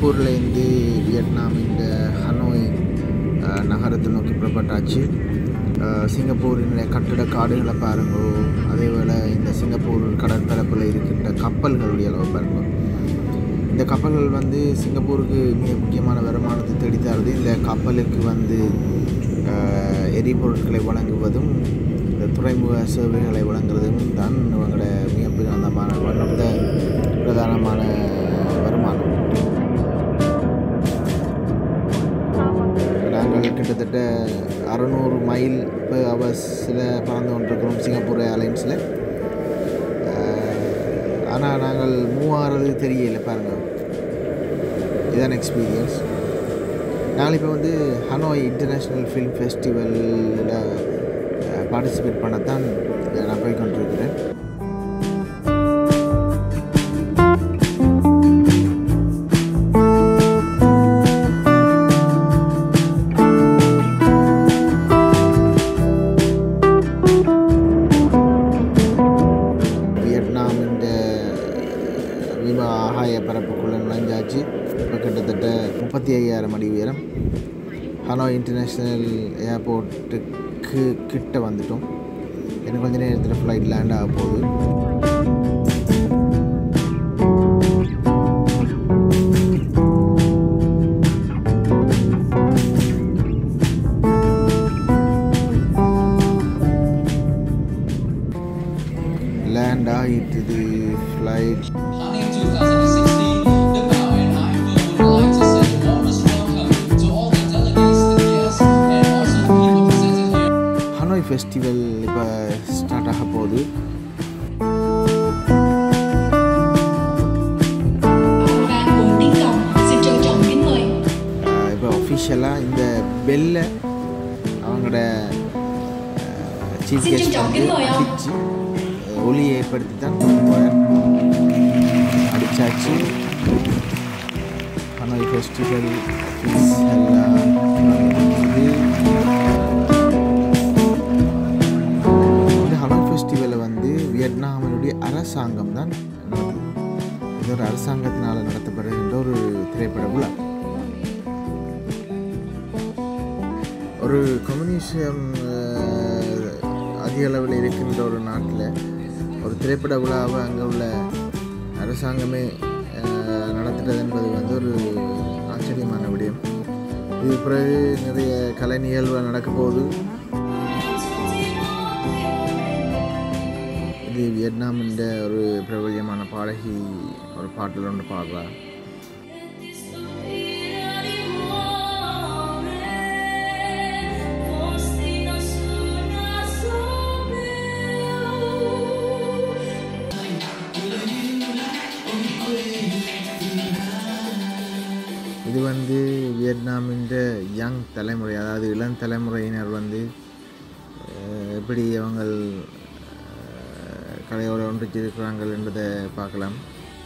சிங்கப்பூர்லேருந்து Vietnam இந்த Hanoi அஹ், நகரத்தை நோக்கி புறப்பட்டாச்சு அஹ், சிங்கப்பூரினுடைய கட்டிட காடுகளை பாருங்கோ அதே போல் இந்த சிங்கப்பூர் கடற்பரப்பில் இருக்கின்ற கப்பல்களுடைய அளவு பாருங்கோ இந்த கப்பல்கள் வந்து சிங்கப்பூருக்கு மிக முக்கியமான வருமானத்தை தேடித்தருது இந்த கப்பலுக்கு வந்து அஹ், எரிபொருட்களை வழங்குவதும் இந்த துறைமுக சேவைகளை வழங்குவதும் தான் இவங்களோட மிக பிரதானமான ஒன் ஆஃப் த பிரதானமான வருமானம் நாங்கள் கிட்டத்தட்ட அறநூறு மைல் per ஹவர்ஸில் பறந்து கொண்டிருக்கிறோம் சிங்கப்பூர் ஏர்லைன்ஸில் ஆனால் நாங்கள் மூவ் ஆகிறது தெரியல பாருங்கள் இதான் எக்ஸ்பீரியன்ஸ் நாங்கள் இப்போ வந்து ஹனோய் இன்டர்நேஷ்னல் ஃபிலிம் ஃபெஸ்டிவலில் பார்ட்டிசிபேட் பண்ணத்தான் நான் போய் கொண்டிருக்கிறேன் வியட்நாம் இந்த விமா ஆகாய பரப்புக்குள்ளே நுழைஞ்சாச்சு இப்போ கிட்டத்தட்ட முப்பத்தி ஐயாயிரம் அடி உயரம் ஹனோய் இன்டர்நேஷ்னல் ஏர்போர்ட்டுக்கு கிட்ட வந்துட்டோம் இன்னும் கொஞ்ச நேரத்தில் ஃப்ளைட் லேண்ட் ஆக போகுது லேண்ட் ஆகிட்டுது flight Honey 2016, the bow and I would like to say the warmest welcome to all the delegates, the guests, and also the people presented here. Hanoi festival இப்போ ஸ்டார்ட் ஆக போகுது Vàng cùng tiếng còng xin trân trọng kính mời அஹ் இப்போ ஒஃபிஷியலாக இந்த பெல்லை அவங்களோட chief Xin trân guest trọng வந்து kính mời ông. அடித்து ஒளியை ஏற்படுத்தி தான் கொண்டு போகிறார் அடித்தாச்சு ஹனோய் ஃபெஸ்டிவல் எல்லாம் நடக்குது. இந்த ஹனோய் ஃபெஸ்டிவலை வந்து வியட்நாமினுடைய அரசாங்கம் தான் நடத்துது இது ஒரு அரசாங்கத்தினால் நடத்தப்படுகின்ற ஒரு திரைப்பட விழா ஒரு கம்யூனிசம் அஹ், அதிக அளவில் இருக்கின்ற ஒரு நாட்டில் ஒரு திரைப்பட விழாவை அங்கே உள்ள அரசாங்கமே அஹ், நடத்துறது என்பது வந்து ஒரு ஆச்சரியமான விடயம் இது பிறகு நிறைய கலை நிகழ்வுகள் நடக்க போகுது இது வியட்நாமின் ஒரு பிரபல்யமான பாடகி ஒரு பாட்டில் ஒன்று பாடுறா இது வந்து வியட்நாமின் யங் தலைமுறை அதாவது இளம் தலைமுறையினர் வந்து அஹ், எப்படி அவங்க கலையோடு ஒன்றிச்சிருக்கிறார்கள் என்பதை பார்க்கலாம்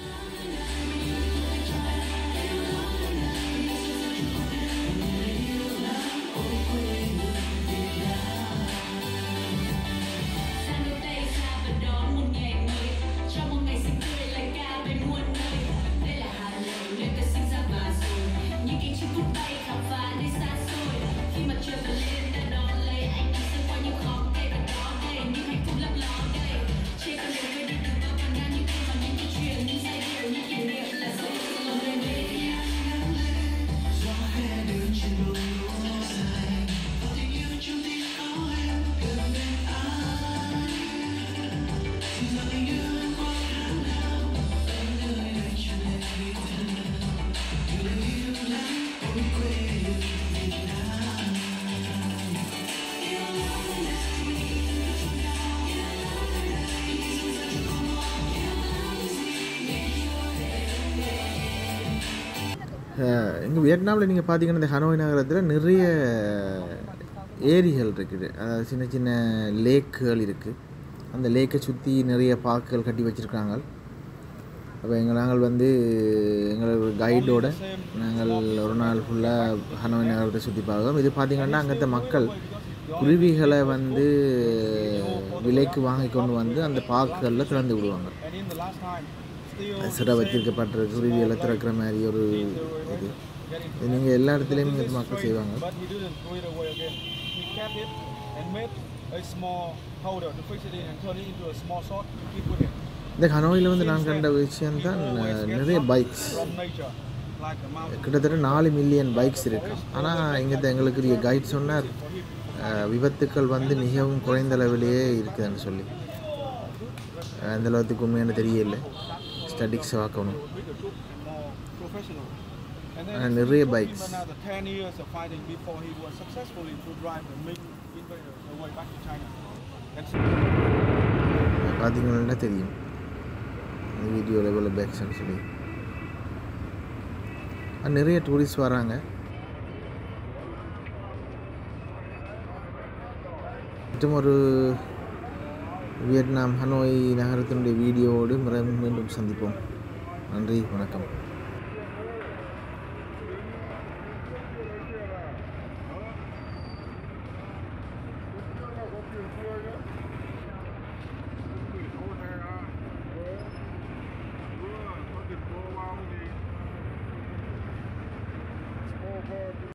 இங்கே வியட்நாமில் நீங்கள் பார்த்தீங்கன்னா இந்த ஹனோய் நகரத்தில் நிறைய ஏரிகள் இருக்குது அதாவது சின்ன சின்ன லேக்குகள் இருக்குது அந்த லேக்கை சுற்றி நிறைய பார்க்குகள் கட்டி வச்சுருக்காங்க அப்போ எங்கள் நாங்கள் வந்து எங்களோட கைடோட நாங்கள் ஒரு நாள் ஃபுல்லாக ஹனோய் நகரத்தை சுற்றி பார்க்கோம் இது பார்த்திங்கன்னா அங்கத்த மக்கள் குருவிகளை வந்து விலைக்கு வாங்கி கொண்டு வந்து அந்த பார்க்குகளில் திறந்து விடுவாங்க சிறை வச்சிருக்கப்பட்டிருக்கு குருவியெல்லாம் திறக்கிற மாதிரி ஒரு இது இது நீங்கள் எல்லா இடத்துலையும் இது மக்கள் செய்வாங்க But he didn't throw it away again. He kept it and made a small powder to fix it in and turn it into a small salt to keep with him. இந்த ஹனோயில் வந்து நான் கண்ட விஷயம்தான் அஹ், நிறைய bikes From nature, like the mountain. கிட்டத்தட்ட நாலு million bikes இருக்கு ஆனால் இங்கே எங்களுக்கு கைட் சொன்னார் அஹ், விபத்துக்கள் வந்து மிகவும் குறைந்த அளவிலேயே இருக்குதுன்னு சொல்லி அஹ், இந்த அளவுக்கு உண்மையான தெரியல ஸ்டடிக்ஸ் பார்க்கணும் We could look more professional. And then ஆனால் it நிறைய took him bikes another 10 years of fighting before he was successfully to drive the Ming invaders away back to China. And so பார்த்தீங்கன்னா தெரியும் இந்த வீடியோவில் எவ்வளோ பேக்ஸ்ன்னு சொல்லி அஹ், நிறைய டூரிஸ்ட் வராங்க மற்றும் ஒரு வியட்நாம் ஹனோய் நகரத்தினுடைய வீடியோவோடு மீண்டும் சந்திப்போம் நன்றி வணக்கம்